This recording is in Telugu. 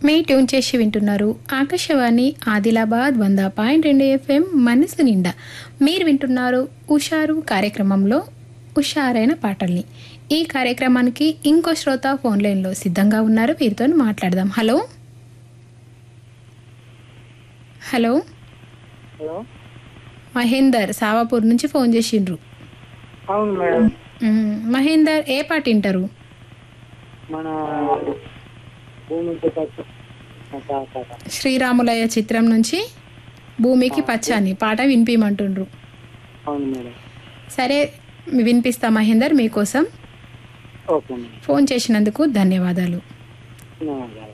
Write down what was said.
మీ ట్యూన్ చేసి వింటున్నారు ఆకాశవాణి ఆదిలాబాద్ వంద పాయింట్ రెండు ఎఫ్ఎం మనసు నిండా మీరు వింటున్నారు ఉషారు కార్యక్రమంలో ఉషారైన పాటల్ని ఈ కార్యక్రమానికి ఇంకో శ్రోత ఫోన్ లైన్లో సిద్ధంగా ఉన్నారు వీరితో మాట్లాడదాం hello hello hello Mahender Savapur నుంచి ఫోన్ చేసిండ్రు అవును మేడం మ్మ్. మహేందర్ ఏ పాట వింటారు మన భూమి పచ్చ పాట శ్రీరాములయ్య చిత్రం నుంచి భూమికి పచ్చని పాట వినిపించమంటుండ్రు అవును మేడం సరే వినిపిస్తా మహేందర్ మీకోసం ఓకే మేడం ఫోన్ చేసినందుకు ధన్యవాదాలు ధన్యవాదాలు